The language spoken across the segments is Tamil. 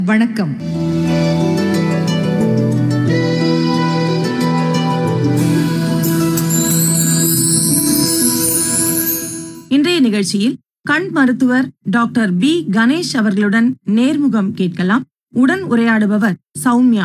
வணக்கம் இன்றைய நிகழ்ச்சியில் கண் மருத்துவர் டாக்டர் பி கணேஷ் அவர்களுடன் நேர்முகம் கேட்கலாம் உடன் உரையாடுபவர் சௌமியா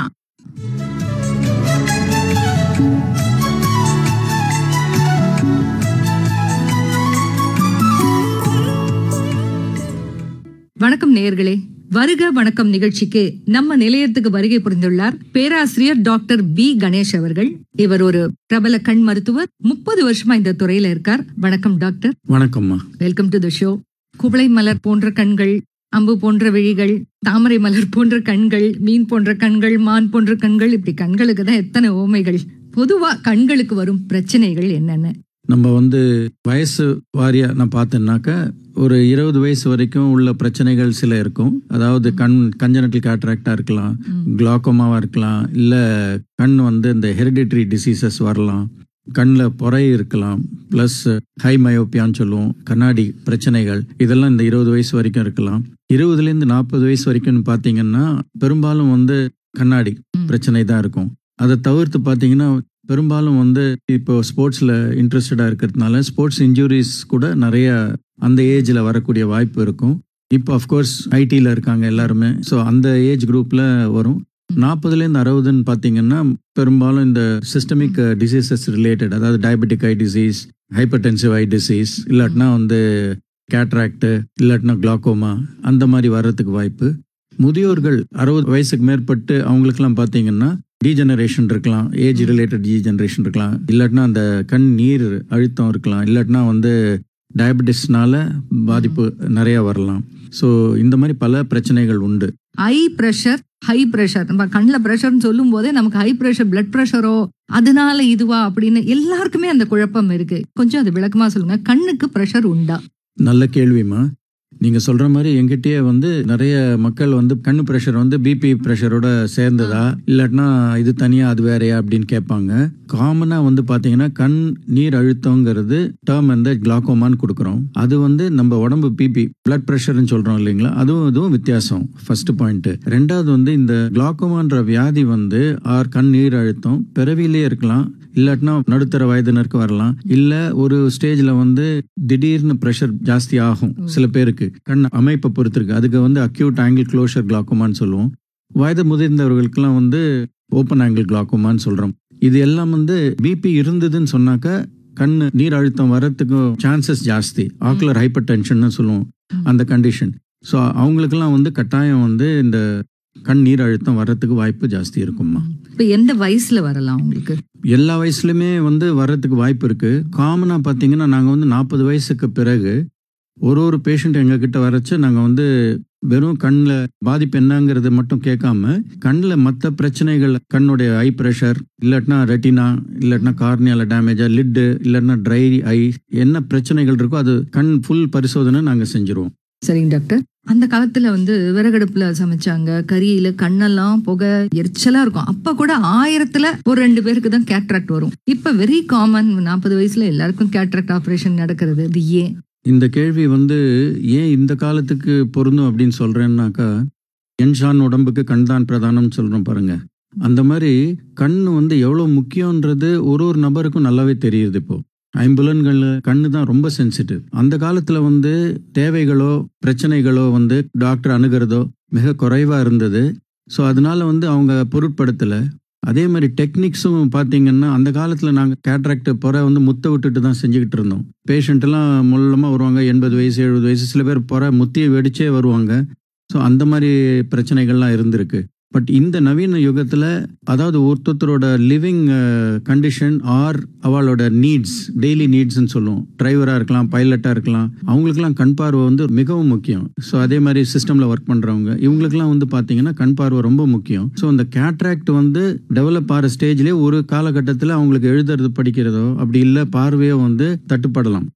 வணக்கம் நேயர்களே வருக வணக்கம் நிகழ்ச்சிக்கு நம்ம நிலையத்துக்கு வருகை புரிந்துள்ளார் பேராசிரியர் டாக்டர் பி கணேஷ் அவர்கள் இவர் ஒரு பிரபல கண் மருத்துவர் முப்பது வருஷமா இந்த துறையில இருக்கார் வணக்கம் டாக்டர் வணக்கம்மா வெல்கம் டு த ஷோ குவளை மலர் போன்ற கண்கள் அம்பு போன்ற விழிகள் தாமரை மலர் போன்ற கண்கள் மீன் போன்ற கண்கள் மான் போன்ற கண்கள் இப்படி கண்களுக்கு தான் எத்தனை ஓமைகள் பொதுவா கண்களுக்கு வரும் பிரச்சனைகள் என்னென்ன நம்ம வந்து வயசு வாரியா நான் பார்த்தேன்னாக்கா ஒரு இருபது வயசு வரைக்கும் உள்ள பிரச்சனைகள் சில இருக்கும் அதாவது கண் கஞ்சனட்டல் கேட்ராக்டா இருக்கலாம் குளாக்கோமாவா இருக்கலாம் இல்ல கண் வந்து இந்த ஹெரிடிட்டரி டிசீசஸ் வரலாம் கண்ணில் பொறை இருக்கலாம் ப்ளஸ் ஹை மயோப்பியான்னு சொல்லுவோம் கண்ணாடி பிரச்சனைகள் இதெல்லாம் இந்த இருபது வயசு வரைக்கும் இருக்கலாம் இருபதுலேருந்து நாற்பது வயசு வரைக்கும்னு பார்த்தீங்கன்னா பெரும்பாலும் வந்து கண்ணாடி ம். பிரச்சனை தான் இருக்கும் அதை தவிர்த்து பார்த்தீங்கன்னா பெரும்பாலும் வந்து இப்போ ஸ்போர்ட்ஸில் இன்ட்ரெஸ்டடாக இருக்கிறதுனால ஸ்போர்ட்ஸ் இன்ஜுரிஸ் கூட நிறைய அந்த ஏஜில் வரக்கூடிய வாய்ப்பு இருக்கும் இப்போ அஃப்கோர்ஸ் ஐடியில் இருக்காங்க எல்லாருமே ஸோ அந்த ஏஜ் குரூப்பில் வரும் நாற்பதுலேருந்து அறுபதுன்னு பார்த்தீங்கன்னா பெரும்பாலும் இந்த சிஸ்டமிக் டிசீசஸ் ரிலேட்டட் அதாவது diabetic eye disease hypertensive eye disease இல்லாட்டினா வந்து கேட்ராக்டு இல்லாட்டினா குளாக்கோமா அந்த மாதிரி வர்றதுக்கு வாய்ப்பு முதியோர்கள் அறுபது வயசுக்கு மேற்பட்டு அவங்களுக்கெல்லாம் பார்த்தீங்கன்னா டீஜெனரேஷன் இருக்கலாம் ஏஜ் ரிலேட்டட் டீஜெனரேஷன் இருக்கலாம் இல்லாட்டினா அந்த கண் நீர் அழுத்தம் இருக்கலாம் இல்லாட்டினா வந்து டயபெட்டிஸ்னால பாதிப்பு நிறைய வரலாம் ஸோ இந்த மாதிரி பல பிரச்சனைகள் உண்டு ஹை பிரஷர் ஹை பிரஷர் நம்ம கண்ணில் ப்ரெஷர்னு சொல்லும் போதே நமக்கு ஹை பிரஷர் பிளட் ப்ரெஷரோ அதனால இதுவா அப்படின்னு எல்லாருக்குமே அந்த குழப்பம் இருக்கு கொஞ்சம் அது விளக்கமா சொல்லுங்க கண்ணுக்கு ப்ரெஷர் உண்டா நல்ல கேள்விமா நீங்க சொல்ற மாதிரி எங்கிட்டயே வந்து நிறைய மக்கள் வந்து கண்ணு ப்ரெஷர் வந்து பிபி ப்ரெஷரோட சேர்ந்ததா இல்லாட்டினா இது தனியா அது வேறையா அப்படின்னு கேட்பாங்க காமனா வந்து பாத்தீங்கன்னா கண் நீர் அழுத்தங்கிறது டேர்ம் வந்து கிளாக்கோமான்னு கொடுக்குறோம் அது வந்து நம்ம உடம்பு பிபி பிளட் ப்ரெஷர்னு சொல்றோம் இல்லைங்களா அதுவும் இதுவும் வித்தியாசம் ஃபர்ஸ்ட் பாயிண்ட் ரெண்டாவது வந்து இந்த கிளாக்கோமான்ற வியாதி வந்து ஆர் கண் நீர் அழுத்தம் பிறவிலே இருக்கலாம் இல்லாட்டினா நடுத்தர வயதினருக்கு வரலாம் இல்ல ஒரு ஸ்டேஜ்ல வந்து திடீர்னு ப்ரெஷர் ஜாஸ்தி ஆகும் சில பேருக்கு கண் அமைப்பை பொறுத்து இருக்கு அதுக்கு வந்து அக்யூட் ஆங்கிள் க்ளோஷர் கிளாக்கோமான்னு சொல்லுவோம் வயது முதிர்ந்தவர்களுக்கெல்லாம் வந்து ஓப்பன் ஆங்கிள் கிளாக்கோமான்னு சொல்றோம் இது எல்லாம் வந்து பிபி இருந்ததுன்னு சொன்னாக்க கண் நீர் அழுத்தம் வர்றதுக்கு சான்சஸ் ஜாஸ்தி ஆக்குலர் ஹைப்பர் டென்ஷன் சொல்லுவோம் அந்த கண்டிஷன் ஸோ அவங்களுக்கெல்லாம் வந்து கட்டாயம் வந்து இந்த கண் நீர் அழுத்தம் வர்றதுக்கு வாய்ப்பு ஜாஸ்தி இருக்கும்மா இப்ப எந்த வயசுல வரலாம் உங்களுக்கு எல்லா வயசுலையுமே வந்து வர்றதுக்கு வாய்ப்பு இருக்கு காமனாக பார்த்தீங்கன்னா நாங்கள் வந்து நாற்பது வயசுக்கு பிறகு ஒரு ஒரு பேஷண்ட் எங்ககிட்ட வரச்சு நாங்கள் வந்து வெறும் கண்ணில் பாதிப்பு என்னங்கிறத மட்டும் கேட்காம கண்ணில் மற்ற பிரச்சனைகள் கண்ணுடைய ஐ ப்ரெஷர் இல்லாட்டினா ரெட்டினா இல்லாட்டினா கார்னியால டேமேஜா லிட்டு இல்லாட்டினா ட்ரை ஐ என்ன பிரச்சனைகள் இருக்கோ அது கண் ஃபுல் பரிசோதனை நாங்கள் செஞ்சுருவோம் சரிங்க டாக்டர் அந்த காலத்துல வந்து விறகடுப்புல சமைச்சாங்க கரியில கண்ணெல்லாம் புகை எரிச்சலா இருக்கும் அப்ப கூட ஆயிரத்துல ஒரு ரெண்டு பேருக்கு தான் கேட்ராக்ட் வரும் இப்ப வெரி காமன் நாற்பது வயசுல எல்லாருக்கும் கேட்ராக்ட் ஆபரேஷன் நடக்கிறது இது ஏன் இந்த கேள்வி வந்து ஏன் இந்த காலத்துக்கு பொருந்தும் அப்படின்னு சொல்றேன்னாக்கா என்ஷான் உடம்புக்கு கண் தான் பிரதானம்னு சொல்றோம் பாருங்க அந்த மாதிரி கண் வந்து எவ்வளோ முக்கியன்றது ஒரு ஒரு நபருக்கும் நல்லாவே தெரியுது இப்போ ஐம்புலன்கள் கண்ணு தான் ரொம்ப சென்சிட்டிவ் அந்த காலத்துல வந்து தேவைகளோ பிரச்சனைகளோ வந்து டாக்டர் அணுகிறதோ மிக குறைவா இருந்தது ஸோ அதனால வந்து அவங்க பொருட்படுத்தலை அதே மாதிரி டெக்னிக்ஸும் பார்த்தீங்கன்னா அந்த காலத்தில் நாங்கள் கேட்ராக்ட் புற வந்து முத்த விட்டுட்டு தான் செஞ்சுக்கிட்டு இருந்தோம் பேஷண்ட் எல்லாம் மூலமாக வருவாங்க எண்பது வயசு எழுபது வயசு சில பேர் புற முத்தியை வெடிச்சே வருவாங்க ஸோ அந்த மாதிரி பிரச்சனைகள்லாம் இருந்திருக்கு பட் இந்த நவீன யுகத்தில் அதாவது ஒருத்தரோட லிவிங் கண்டிஷன் ஆர் அவளோட நீட்ஸ் டெய்லி நீட்ஸ்னு சொல்லுவோம் டிரைவராக இருக்கலாம் பைலட்டாக இருக்கலாம் அவங்களுக்குலாம் கண் பார்வை வந்து மிகவும் முக்கியம் ஸோ அதே மாதிரி சிஸ்டமில் ஒர்க் பண்ணுறவங்க இவங்களுக்குலாம் வந்து பார்த்தீங்கன்னா கண் பார்வை ரொம்ப முக்கியம் ஸோ இந்த கேட்ராக்ட் வந்து டெவலப் ஆகிற ஸ்டேஜ்லேயே ஒரு காலகட்டத்தில் அவங்களுக்கு எழுதுறது படிக்கிறதோ அப்படி இல்லை பார்வையோ வந்து தட்டுப்படலாம்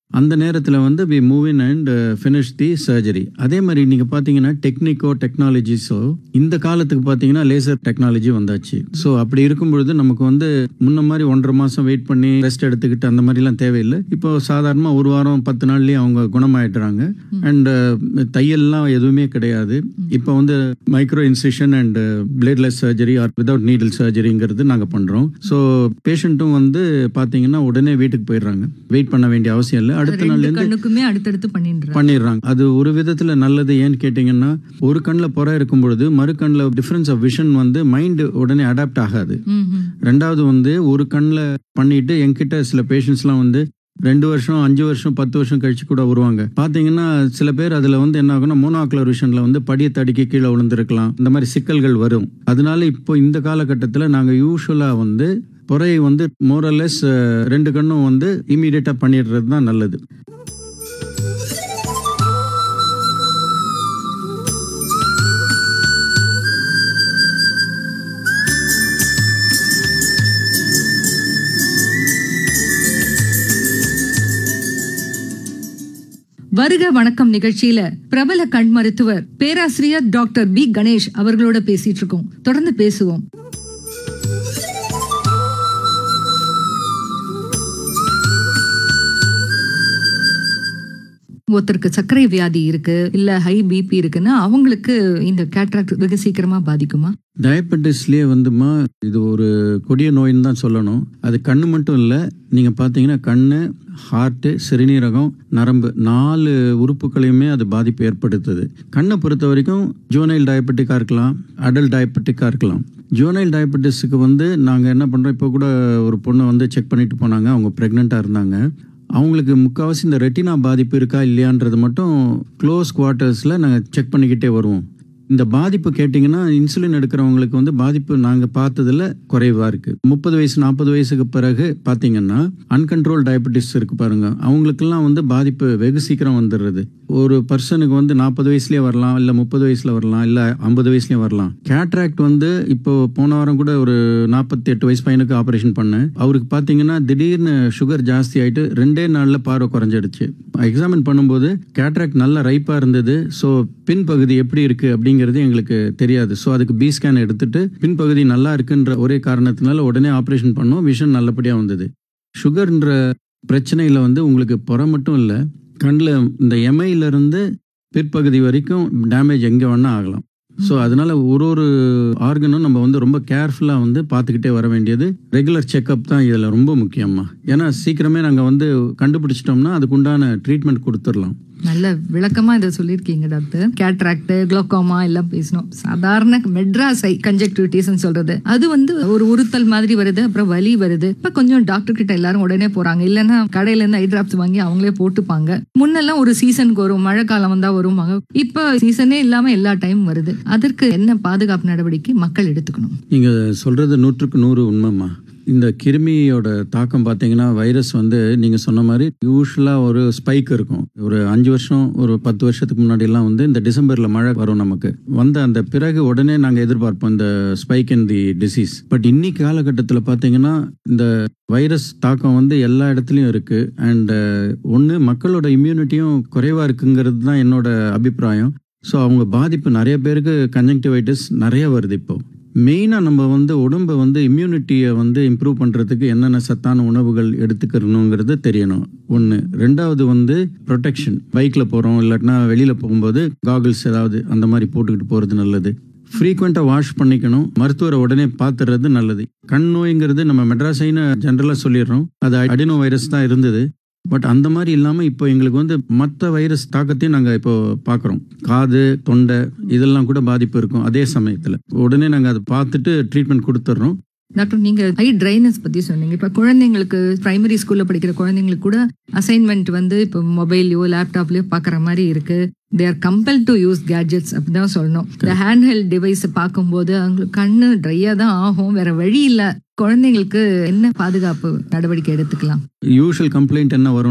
அந்த நேரத்தில் வந்து we move in and finish the surgery அதே மாதிரி நீங்கள் பார்த்தீங்கன்னா டெக்னிக்கோ டெக்னாலஜிஸோ இந்த காலத்துக்கு பார்த்தீங்கன்னா லேசர் டெக்னாலஜி வந்தாச்சு ஸோ அப்படி இருக்கும் பொழுது நமக்கு வந்து முன்ன மாதிரி ஒன்றரை மாதம் வெயிட் பண்ணி ரெஸ்ட் எடுத்துக்கிட்டு அந்த மாதிரிலாம் தேவையில்லை இப்போ சாதாரணமாக ஒரு வாரம் பத்து நாள்லேயே அவங்க குணமாயிடுறாங்க அண்ட் தையல்லாம் எதுவுமே கிடையாது இப்போ வந்து micro incision and bladeless surgery or without needle சர்ஜரிங்கிறது நாங்கள் பண்ணுறோம் ஸோ பேஷண்ட்டும் வந்து பார்த்தீங்கன்னா உடனே வீட்டுக்கு போயிடுறாங்க வெயிட் பண்ண வேண்டிய அவசியம் இல்லை அடுத்த ரெண்டு நாள்லேருந்து கண்ணுக்குமே அடுத்தடுத்து பண்ணிடுறாங்க பண்ணிடுறாங்க அது ஒரு விதத்துல நல்லது ஏன்னு கேட்டிங்கன்னா ஒரு கண்ணில் புற இருக்கும் பொழுது மறு கண்ணில் டிஃப்ரென்ஸ் ஆஃப் விஷன் வந்து மைண்டு உடனே அடாப்ட் ஆகாது ம், ம். ரெண்டாவது வந்து ஒரு கண்ணில் பண்ணிட்டு என்கிட்ட சில பேஷண்ட்ஸ்லாம் வந்து ரெண்டு வருஷம் அஞ்சு வருஷம் பத்து வருஷம் கழிச்சு கூட வருவாங்க பார்த்தீங்கன்னா சில பேர் அதில் வந்து என்ன ஆகும்னா மோனோஆக்குலர் விஷனில் வந்து படியை தடுக்கி கீழே விழுந்திருக்கலாம் இந்த மாதிரி சிக்கல்கள் வரும் அதனால இப்போ இந்த காலகட்டத்தில் நாங்கள் யூஸ்வலாக வந்து புறையை வந்து மோரலெஸ் ரெண்டு கண்ணும் வந்து இமீடியட்டாக பண்ணிடுறது தான் நல்லது வருக வணக்கம் நிகழ்ச்சியில பிரபல கண் மருத்துவர் பேராசிரியர் டாக்டர் பி கணேஷ் அவர்களோட பேசிட்டு இருக்கோம் தொடர்ந்து பேசுவோம் ஒருத்தருக்கு சர்க்கரை வியாதி இருக்கு இல்ல ஹை பிபி இருக்குன்னா அவங்களுக்கு இந்த கேட்ராக்ட் வெகு சீக்கிரமா பாதிக்குமா டயபெட்டிஸ்லேயே வந்துமா இது ஒரு கொடிய நோயின்னு தான் சொல்லணும் அது கண்ணு மட்டும் இல்லை நீங்கள் பார்த்தீங்கன்னா கண்ணு ஹார்ட்டு சிறுநீரகம் நரம்பு நாலு உறுப்புகளையுமே அது பாதிப்பு ஏற்படுத்துது கண்ணை பொறுத்த வரைக்கும் ஜூனைல் டயபெட்டிக்காக இருக்கலாம் அடல்ட் டயபெட்டிக்காக இருக்கலாம் ஜூனைல் டயபெட்டிஸுக்கு வந்து நாங்கள் என்ன பண்ணுறோம் இப்போ கூட ஒரு பொண்ணு வந்து செக் பண்ணிட்டு போனாங்க அவங்க ப்ரெக்னெண்ட்டாக இருந்தாங்க அவங்களுக்கு முக்கால்வாசி இந்த ரெட்டினா பாதிப்பு இருக்கா இல்லையான்றது மட்டும் க்ளோஸ் குவார்ட்டர்ஸில் நாங்கள் செக் பண்ணிக்கிட்டே வருவோம் இந்த பாதிப்பு கேட்டிங்கன்னா இன்சுலின் எடுக்கிறவங்களுக்கு வந்து பாதிப்பு நாங்கள் பார்த்ததுல குறைவாக இருக்குது முப்பது வயசு நாற்பது வயசுக்கு பிறகு பார்த்தீங்கன்னா அன்கண்ட்ரோல் டயபெட்டிஸ் இருக்கு பாருங்க அவங்களுக்கெல்லாம் வந்து பாதிப்பு வெகு சீக்கிரம் வந்துடுறது ஒரு பர்சனுக்கு வந்து நாற்பது வயசுலேயே வரலாம் இல்லை முப்பது வயசில் வரலாம் இல்லை ஐம்பது வயசுலேயே வரலாம் கேட்ராக்ட் வந்து இப்போ போன வாரம் கூட ஒரு நாற்பத்தி எட்டு வயசு பையனுக்கு ஆப்ரேஷன் பண்ணேன் அவருக்கு பார்த்தீங்கன்னா திடீர்னு சுகர் ஜாஸ்தி ஆயிட்டு ரெண்டே நாளில் பார்வை குறைஞ்சிடுச்சு எக்ஸாமின் பண்ணும்போது கேட்ராக்ட் நல்ல ரைப்பாக இருந்தது ஸோ பின்பகுதி எப்படி இருக்கு அப்படிங்கிறது எங்களுக்கு தெரியாது ஸோ அதுக்கு பி ஸ்கேன் எடுத்துட்டு பின்பகுதி நல்லா இருக்குன்ற ஒரே காரணத்தினால உடனே ஆப்ரேஷன் பண்ணோம் விஷன் நல்லபடியாக வந்தது சுகர்ன்ற பிரச்சனையில் வந்து உங்களுக்கு புற மட்டும் இல்லை கண்ணில் இந்த எம்ஐல இருந்து பிற்பகுதி வரைக்கும் டேமேஜ் எங்கே வேணால் ஆகலாம் ஸோ அதனால ஒரு ஒரு ஆர்கனும் நம்ம வந்து ரொம்ப கேர்ஃபுல்லாக வந்து பார்த்துக்கிட்டே வர வேண்டியது ரெகுலர் செக்கப் தான் இதில் ரொம்ப முக்கியமா ஏன்னா சீக்கிரமே நாங்கள் வந்து கண்டுபிடிச்சிட்டோம்னா அதுக்குண்டான ட்ரீட்மெண்ட் கொடுத்துடலாம் நல்ல விளக்கமா இதை சொல்லியிருக்கீங்க டாக்டர் கேட்ராக்ட் குளோக்கோமா எல்லாம் பேசணும் சாதாரண மெட்ராஸை கன்ஜெக்டிவிட்டிஸ் சொல்றது அது வந்து ஒரு உறுத்தல் மாதிரி வருது அப்புறம் வலி வருது இப்ப கொஞ்சம் டாக்டர் கிட்ட எல்லாரும் உடனே போறாங்க இல்லைன்னா கடையில இருந்து ஐ டிராப்ஸ் வாங்கி அவங்களே போட்டுப்பாங்க முன்னெல்லாம் ஒரு சீசனுக்கு வரும் மழை காலம் வந்தா வருவாங்க இப்ப சீசனே இல்லாம எல்லா டைம் வருது அதற்கு என்ன பாதுகாப்பு நடவடிக்கை மக்கள் எடுத்துக்கணும் நீங்கள் சொல்கிறது நூற்றுக்கு நூறு உண்மைம்மா இந்த கிருமியோட தாக்கம் பார்த்தீங்கன்னா வைரஸ் வந்து நீங்கள் சொன்ன மாதிரி யூஸ்வலாக ஒரு ஸ்பைக் இருக்கும் ஒரு அஞ்சு வருஷம் ஒரு பத்து வருஷத்துக்கு முன்னாடிலாம் வந்து இந்த டிசம்பரில் மழை வரும் நமக்கு வந்த அந்த பிறகு உடனே நாங்கள் எதிர்பார்ப்போம் இந்த spike in the disease but இன்னைக்கு காலகட்டத்தில் பார்த்தீங்கன்னா இந்த வைரஸ் தாக்கம் வந்து எல்லா இடத்துலையும் இருக்குது அண்ட் ஒன்று மக்களோட இம்யூனிட்டியும் குறைவாக இருக்குங்கிறது தான் என்னோட அபிப்பிராயம் ஸோ அவங்க பாதிப்பு நிறைய பேருக்கு கன்ஜங்டிவைட்டிஸ் நிறைய வருது இப்போ மெயினாக நம்ம வந்து உடம்பை வந்து இம்யூனிட்டியை வந்து இம்ப்ரூவ் பண்ணுறதுக்கு என்னென்ன சத்தான உணவுகள் எடுத்துக்கணுங்கிறது தெரியணும் ஒன்று ரெண்டாவது வந்து ப்ரொடெக்ஷன் பைக்கில் போகிறோம் இல்லாட்டினா வெளியில் போகும்போது காகிள்ஸ் ஏதாவது அந்த மாதிரி போட்டுக்கிட்டு போகிறது நல்லது ஃப்ரீக்வெண்ட்டாக வாஷ் பண்ணிக்கணும் மருத்துவரை உடனே பார்த்துறது நல்லது கண் நோய்ங்கிறது நம்ம மெட்ராஸைன்னு ஜென்ரலாக சொல்லிடுறோம் அது அடினோ வைரஸ் தான் இருந்தது பட் அந்த மாதிரி இல்லாமல் இப்போ எங்களுக்கு வந்து மற்ற வைரஸ் தாக்கத்தையும் நாங்கள் இப்போ பார்க்குறோம் காது தொண்டை இதெல்லாம் கூட பாதிப்பு இருக்கும் அதே சமயத்தில் உடனே நாங்கள் அதை பார்த்துட்டு ட்ரீட்மெண்ட் கொடுத்துட்றோம் டாக்டர் நீங்க ஹை ட்ரைனஸ் பத்தி சொன்னீங்க இப்ப குழந்தைங்களுக்கு பிரைமரி ஸ்கூல்ல படிக்கிற குழந்தைங்களுக்கு கூட அசைன்மெண்ட் வந்து இப்போ மொபைல்லையோ லேப்டாப்லயோ பாக்குற மாதிரி இருக்கு they are compel to use gadgets அப்படிதான் சொல்லணும் இந்த ஹேண்ட் ஹெல்ட் டிவைஸ் பார்க்கும்போது அவங்களுக்கு கண்ணு ட்ரையா தான் ஆகும் வேற வழி இல்ல குழந்தைங்களுக்கு என்ன பாதுகாப்பு நடவடிக்கை எடுத்துக்கலாம் யூஷுவல் கம்ப்ளைண்ட் என்ன வரும்னா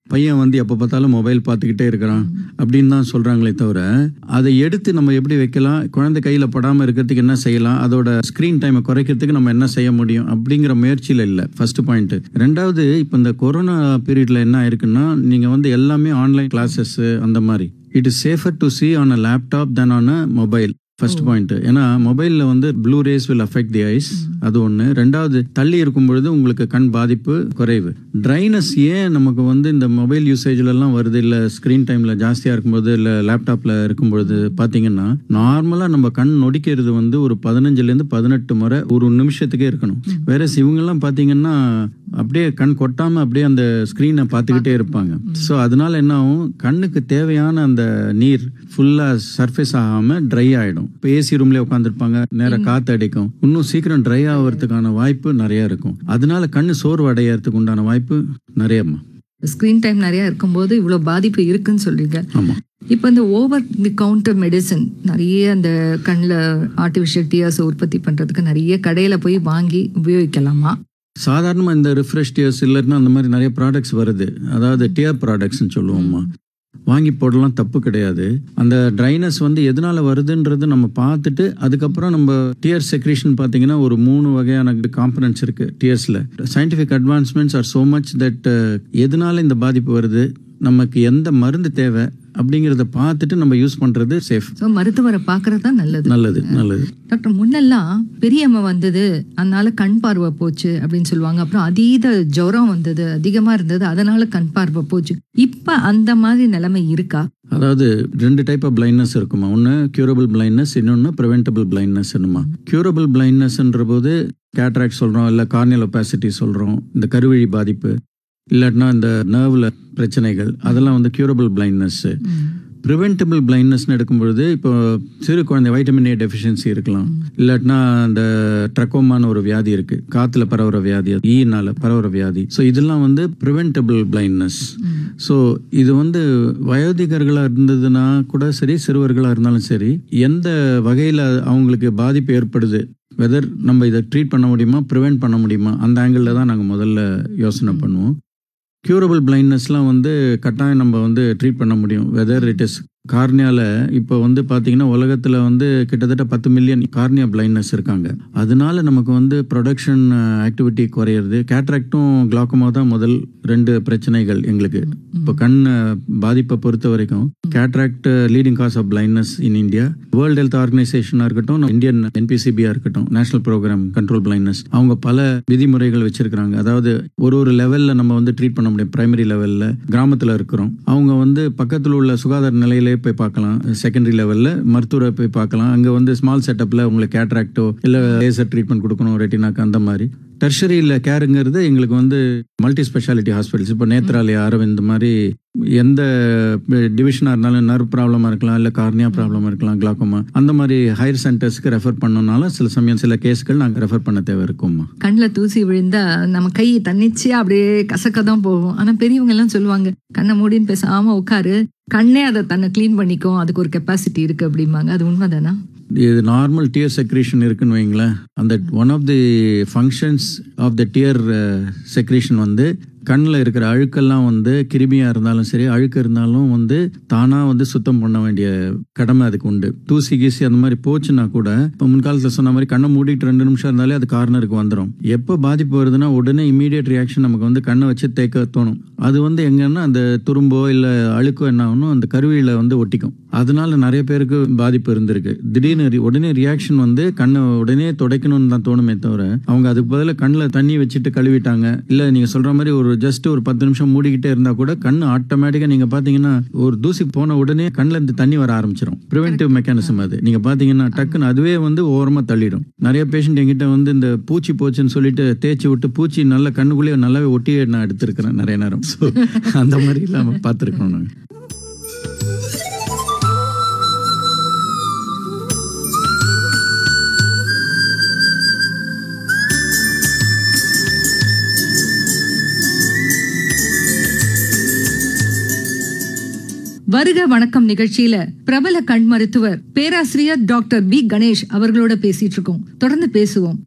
பையன் வந்து எப்போ பார்த்தாலும் மொபைல் பார்த்துக்கிட்டே இருக்கிறான் அப்படின்னு தான் சொல்கிறாங்களே தவிர அதை எடுத்து நம்ம எப்படி வைக்கலாம் குழந்தை கையில் படாமல் இருக்கிறதுக்கு என்ன செய்யலாம் அதோட ஸ்க்ரீன் டைமை குறைக்கிறதுக்கு நம்ம என்ன செய்ய முடியும் அப்படிங்கிற முயற்சியில் இல்லை ஃபர்ஸ்ட் பாயிண்ட் ரெண்டாவது இப்போ இந்த கொரோனா பீரியட்ல என்ன ஆயிருக்குன்னா நீங்கள் வந்து எல்லாமே ஆன்லைன் கிளாஸஸ் அந்த மாதிரி it is safer to see on a laptop than on a mobile first point ஏன்னா மொபைலில் வந்து blue rays will affect the eyes அது ஒன்று ரெண்டாவது தள்ளி இருக்கும் பொழுது உங்களுக்கு கண் பாதிப்பு குறைவு ட்ரைனஸ் ஏன் நமக்கு வந்து இந்த மொபைல் யூசேஜ்லலாம் வருது இல்லை ஸ்க்ரீன் டைமில் ஜாஸ்தியாக இருக்கும்போது இல்லை லேப்டாப்பில் இருக்கும்பொழுது பார்த்தீங்கன்னா நார்மலாக நம்ம கண் நொடிக்கிறது வந்து ஒரு பதினஞ்சுலேருந்து பதினெட்டு முறை ஒரு நிமிஷத்துக்கே இருக்கணும் வேற இவங்கெல்லாம் பார்த்தீங்கன்னா அப்படியே கண் கொட்டாமல் அப்படியே அந்த ஸ்க்ரீனை பார்த்துக்கிட்டே இருப்பாங்க ஸோ அதனால என்ன ஆகும் கண்ணுக்கு தேவையான அந்த நீர் ஃபுல்லாக சர்ஃபேஸ் ஆகாமல் ட்ரை ஆகிடும் இப்போ ஏசி ரூம்லேயே உட்காந்துருப்பாங்க நேராக காற்று அடிக்கும் இன்னும் சீக்கிரம் ட்ரை ஆகிறதுக்கான வாய்ப்பு நிறைய இருக்கும் அதனால கண்ணு சோர்வு அடையறதுக்கு உண்டான வாய்ப்பு நிறையம்மா ஸ்கிரீன் டைம் நிறைய இருக்கும்போது இவ்வளோ பாதிப்பு இருக்குன்னு சொல்றீங்க ஆமாம் இப்போ இந்த ஓவர் தி கவுண்டர் மெடிசன் நிறைய அந்த கண்ணில் ஆர்டிஃபிஷியல் டியர்ஸ் உற்பத்தி பண்ணுறதுக்கு நிறைய கடையில் போய் வாங்கி உபயோகிக்கலாமா சாதாரணமாக இந்த ரிஃப்ரெஷ் டியர்ஸ் இல்லைன்னா அந்த மாதிரி நிறைய ப்ராடக்ட்ஸ் வருது அதாவது டியர் ப்ராடக்ட்ஸ்னு சொல்லுவோம்மா வாங்கி போடலாம் தப்பு கிடையாது அந்த ட்ரைனஸ் வந்து எதனால வருதுன்றது நம்ம பார்த்துட்டு அதுக்கப்புறம் நம்ம டியர் செக்ரேஷன் பார்த்தீங்கன்னா ஒரு மூணு வகையான காம்பனன்ட்ஸ் இருக்கு டியர்ஸில் scientific advancements are so much that எதனால இந்த பாதிப்பு வருது நமக்கு எந்த மருந்து தேவை அப்படிங்கிறத பார்த்துட்டு நம்ம யூஸ் பண்ணுறது சேஃப் ஸோ மருத்துவரை பார்க்கறது தான் நல்லது நல்லது நல்லது டாக்டர் முன்னெல்லாம் பெரியம்மா வந்தது அதனால கண் பார்வை போச்சு அப்படின்னு சொல்லுவாங்க அப்புறம் அதீத ஜுரம் வந்தது அதிகமா இருந்தது அதனால கண் பார்வை போச்சு இப்ப அந்த மாதிரி நிலைமை இருக்கா அதாவது ரெண்டு டைப் ஆஃப் பிளைண்ட்னஸ் இருக்குமா ஒன்று கியூரபிள் பிளைண்ட்னஸ் இன்னொன்று ப்ரிவென்டபிள் பிளைண்ட்னஸ் என்னமா கியூரபிள் பிளைண்ட்னஸ்ன்ற போது கேட்ராக்ட் சொல்கிறோம் இல்லை கார்னியல் ஒபாசிட்டி சொல்கிறோம் இந்த கருவழி பாதிப்பு இல்லாட்டினா இந்த நர்வில் பிரச்சனைகள் அதெல்லாம் வந்து கியூரபிள் பிளைண்ட்னஸ் ப்ரிவென்டபிள் பிளைண்ட்னஸ்னு எடுக்கும்பொழுது இப்போ சிறு குழந்தை வைட்டமின் ஏ டெஃபிஷியன்சி இருக்கலாம் இல்லாட்டினா அந்த ட்ரக்கோமான்னு ஒரு வியாதி இருக்கு காத்துல பரவுற வியாதி ஈனால பரவுற வியாதி ஸோ இதெல்லாம் வந்து ப்ரிவென்டபிள் பிளைண்ட்னஸ் ஸோ இது வந்து வயோதிகர்களாக இருந்ததுன்னா கூட சரி சிறுவர்களாக இருந்தாலும் சரி எந்த வகையில் அவங்களுக்கு பாதிப்பு ஏற்படுது வெதர் நம்ம இதை ட்ரீட் பண்ண முடியுமா ப்ரிவென்ட் பண்ண முடியுமா அந்த ஆங்கிளில் தான் நாங்கள் முதல்ல யோசனை பண்ணுவோம் க்யூரபிள் பிளைண்ட்னஸ்லாம் வந்து கட்டாயம் நம்ம வந்து ட்ரீட் பண்ண முடியும் வெதர் இட் இஸ் கார்னியால இப்போ வந்து பார்த்தீங்கன்னா உலகத்தில் வந்து கிட்டத்தட்ட பத்து மில்லியன் கார்னியா பிளைண்ட்னஸ் இருக்காங்க அதனால நமக்கு வந்து ப்ரொடக்ஷன் ஆக்டிவிட்டி குறையிறது கேட்ராக்டும் கிளாக்கமா தான் முதல் ரெண்டு பிரச்சனைகள் எங்களுக்கு இப்போ கண் பாதிப்பை பொறுத்த வரைக்கும் cataract leading cause of blindness in India world health ஆர்கனைசேஷனாக இருக்கட்டும் இந்தியன் என்பிசிபியாக இருக்கட்டும் நேஷனல் ப்ரோக்ராம் கண்ட்ரோல் பிளைண்ட்னஸ் அவங்க பல விதிமுறைகள் வச்சிருக்கிறாங்க அதாவது ஒரு ஒரு லெவலில் நம்ம வந்து ட்ரீட் பண்ண முடியும் பிரைமரி லெவலில் கிராமத்தில் இருக்கிறோம் அவங்க வந்து பக்கத்தில் உள்ள சுகாதார நிலையிலே போய் பார்க்கலாம் செகண்டரி லெவலில் மருத்துவரை போய் பார்க்கலாம் அங்கே வந்து ஸ்மால் செட்டப்பில் உங்களுக்கு கேட்ராக்டோ இல்லை லேசர் ட்ரீட்மெண்ட் கொடுக்கணும் ரெட்டினாக்கு அந்த மாதிரி டெர்ஷரியில் கேருங்கிறது எங்களுக்கு வந்து மல்டி ஸ்பெஷாலிட்டி ஹாஸ்பிட்டல்ஸ் இப்போ நேத்ராலயா அரவிந்த் இந்த மாதிரி எந்த டிவிஷனாக இருந்தாலும் நர்வ் ப்ராப்ளமாக இருக்கலாம் இல்லை கார்னியா ப்ராப்ளமாக இருக்கலாம் கிளாக்கோமா அந்த மாதிரி ஹையர் சென்டர்ஸ்க்கு ரெஃபர் பண்ணனால சில சமயம் சில கேஸ்கள் நாங்கள் ரெஃபர் பண்ண தேவை இருக்கும்மா கண்ணில் தூசி விழுந்தா நம்ம கை தன்னிச்சையா அப்படியே கசக்க தான் போகும் ஆனா பெரியவங்க எல்லாம் சொல்லுவாங்க கண்ணை மூடின்னு பேசாம உட்காரு கண்ணே அதை தன்னை க்ளீன் பண்ணிக்கும் அதுக்கு ஒரு கெப்பாசிட்டி இருக்கு அப்படிம்பாங்க அது உண்மைதானா இது நார்மல் டியர் செக்ரேஷன் இருக்குன்னு வைங்களேன் அந்த one of the functions of the tear secretion வந்து கண்ணில் இருக்கிற அழுக்கெல்லாம் வந்து கிருமியாக இருந்தாலும் சரி அழுக்கு இருந்தாலும் வந்து தானாக வந்து சுத்தம் பண்ண வேண்டிய கடமை அதுக்கு உண்டு தூசி கீசி அந்த மாதிரி போச்சுன்னா கூட இப்போ முன்காலத்தில் சொன்ன மாதிரி கண்ணை மூடிட்டு ரெண்டு நிமிஷம் இருந்தாலே அது கார்னருக்கு வந்துடும் எப்போ பாதிப்பு வருதுன்னா உடனே இமீடியட் ரியாக்ஷன் நமக்கு வந்து கண்ணை வச்சு தேக்க தோணும் அது வந்து எங்கன்னா அந்த துரும்போ இல்லை அழுக்கோ என்ன ஆகணும் அந்த கருவியில் வந்து ஒட்டிக்கும் அதனால நிறைய பேருக்கு பாதிப்பு இருந்திருக்கு திடீர்னு ரி- உடனே ரியாக்ஷன் வந்து கண்ணை உடனே துடைக்கணும்னு தான் தோணுமே தவிர அவங்க அதுக்கு பதிலாக கண்ணில் தண்ணி வச்சுட்டு கழுவிட்டாங்க இல்லை நீங்கள் சொல்கிற மாதிரி ஒரு ஜஸ்ட் ஒரு பத்து நிமிஷம் மூடிக்கிட்டே இருந்தால் கூட கண் ஆட்டோமேட்டிக்காக நீங்கள் பார்த்தீங்கன்னா ஒரு தூசி போன உடனே கண்ணில் இருந்து தண்ணி வர ஆரம்பிச்சிடும் ப்ரிவென்டிவ் மெக்கானிசம் அது நீங்கள் பார்த்தீங்கன்னா டக்குன்னு அதுவே வந்து ஓரமாக தள்ளிடும் நிறைய பேஷண்ட் எங்கிட்ட வந்து இந்த பூச்சி போச்சுன்னு சொல்லிட்டு தேய்ச்சி விட்டு பூச்சி நல்ல கண்ணுக்குள்ளேயே நல்லாவே ஒட்டியே நான் எடுத்திருக்கிறேன் நிறைய நேரம் ஸோ அந்த மாதிரி இல்லாமல் பார்த்துருக்கோம் நாங்கள் வருக வணக்கம் நிகழ்ச்சியில பிரபல கண் மருத்துவர் பேராசிரியர் டாக்டர் பி கணேஷ் அவர்களோட பேசிட்டு இருக்கோம் தொடர்ந்து பேசுவோம்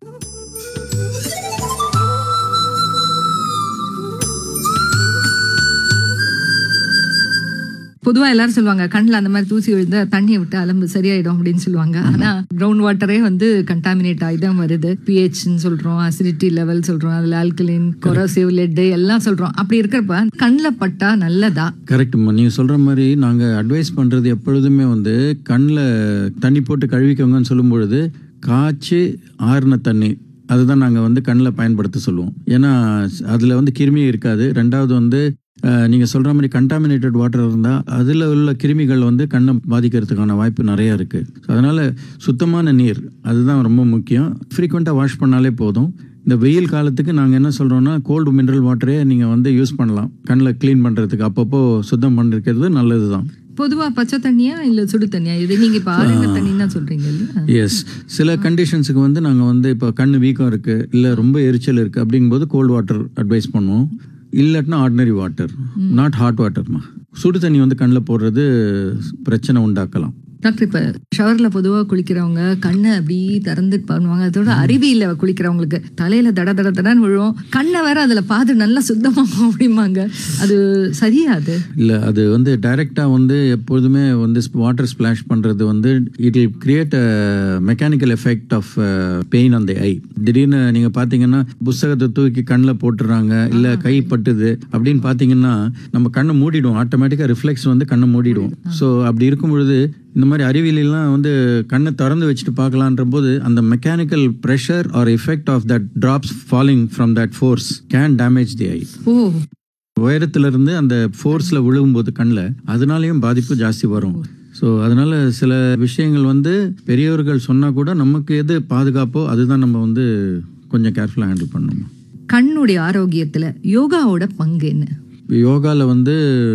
பொதுவா எல்லாரும் சொல்லுவாங்க கண்ணுல அந்த மாதிரி தூசி விழுந்தா தண்ணியை விட்டு அலம்பு சரியாயிடும் அப்படின்னு சொல்லுவாங்க ஆனா கிரவுண்ட் வாட்டரே வந்து கண்டாமினேட் ஆகி தான் வருது பிஹெச்னு சொல்றோம் அசிடிட்டி லெவல் சொல்றோம் அதுல ஆல்கலின் கொரோசிவ் லெட் எல்லாம் சொல்றோம் அப்படி இருக்கிறப்ப கண்ணில் பட்டா நல்லதா கரெக்ட்மா நீங்கள் சொல்கிற மாதிரி நாங்கள் அட்வைஸ் பண்ணுறது எப்பொழுதுமே வந்து கண்ணில் தண்ணி போட்டு கழுவிக்கோங்கன்னு சொல்லும் பொழுது காய்ச்சி ஆறுன தண்ணி அதுதான் நாங்கள் வந்து கண்ணில் பயன்படுத்த சொல்லுவோம் ஏன்னா அதில் வந்து கிருமி இருக்காது ரெண்டாவது வந்து நீங்கள் சொல்கிற மாதிரி கண்டாமினேட்டட் வாட்டர் இருந்தால் அதில் உள்ள கிருமிகள் வந்து கண்ணை பாதிக்கிறதுக்கான வாய்ப்பு நிறையா இருக்குது அதனால் சுத்தமான நீர் அதுதான் ரொம்ப முக்கியம் ஃப்ரீக்வெண்ட்டாக வாஷ் பண்ணாலே போதும் இந்த வெயில் காலத்துக்கு நாங்கள் என்ன சொல்கிறோன்னா கோல்டு மினரல் வாட்டரே நீங்கள் வந்து யூஸ் பண்ணலாம் கண்ணில் க்ளீன் பண்ணுறதுக்கு அப்பப்போ சுத்தம் பண்ணிருக்கிறது நல்லது தான் பொதுவா பச்சை தண்ணியா இல்ல சுடு தண்ணியா இது நீங்க இப்ப ஆரங்க தண்ணி தான் சொல்றீங்க இல்லையா எஸ் சில கண்டிஷன்ஸுக்கு வந்து நாங்கள் வந்து இப்போ கண் வீக்கம் இருக்குது இல்லை ரொம்ப எரிச்சல் இருக்குது அப்படிங்கும்போது கோல்டு வாட்டர் அட்வைஸ் பண்ணுவோம் இல்லாட்டினா ஆர்டினரி வாட்டர் நாட் ஹாட் வாட்டர்மா சுடு தண்ணி வந்து கண்ணில் போடுறது பிரச்சனை உண்டாக்கலாம் டாக்டர் இப்ப ஷவர்ல பொதுவா குளிக்கிறவங்க கண்ணை அப்படி திறந்து பண்ணுவாங்க அதோட அருவியில குளிக்கிறவங்களுக்கு தலையில தட தட தடன்னு விழுவும் கண்ணை வேற அதுல பார்த்து நல்லா சுத்தமாகும் அப்படிம்பாங்க அது சரியா அது இல்லை அது வந்து டைரெக்டாக வந்து எப்பொழுதுமே வந்து வாட்டர் ஸ்பிளாஷ் பண்ணுறது வந்து it will create a mechanical effect of pain அந்த ஐ திடீர்னு நீங்கள் பார்த்தீங்கன்னா புஸ்தகத்தை தூக்கி கண்ணில் போட்டுடுறாங்க இல்லை கை பட்டுது அப்படின்னு பார்த்தீங்கன்னா நம்ம கண்ணை மூடிடுவோம் ஆட்டோமேட்டிக்காக ரிஃப்ளெக்ஸ் வந்து கண்ணை மூடிடுவோம் ஸோ அப்படி இருக்கும் பொழுது இந்த மாதிரி அறிவியலாம் வந்து கண்ணை திறந்து வச்சுட்டு பார்க்கலான்ற போது அந்த mechanical pressure or effect of that drops falling from that force can damage the eye ஓ உயரத்துல இருந்து அந்த ஃபோர்ஸில் விழுகும்போது கண்ணில் அதனாலேயும் பாதிப்பு ஜாஸ்தி வரும் ஸோ அதனால சில விஷயங்கள் வந்து பெரியவர்கள் சொன்னால் கூட நமக்கு எது பாதுகாப்போ அதுதான் நம்ம வந்து கொஞ்சம் கேர்ஃபுல்லாக ஹேண்டில் பண்ணணும் கண்ணுடைய ஆரோக்கியத்துல யோகாவோட பங்கு என்ன யோகாவில் வந்து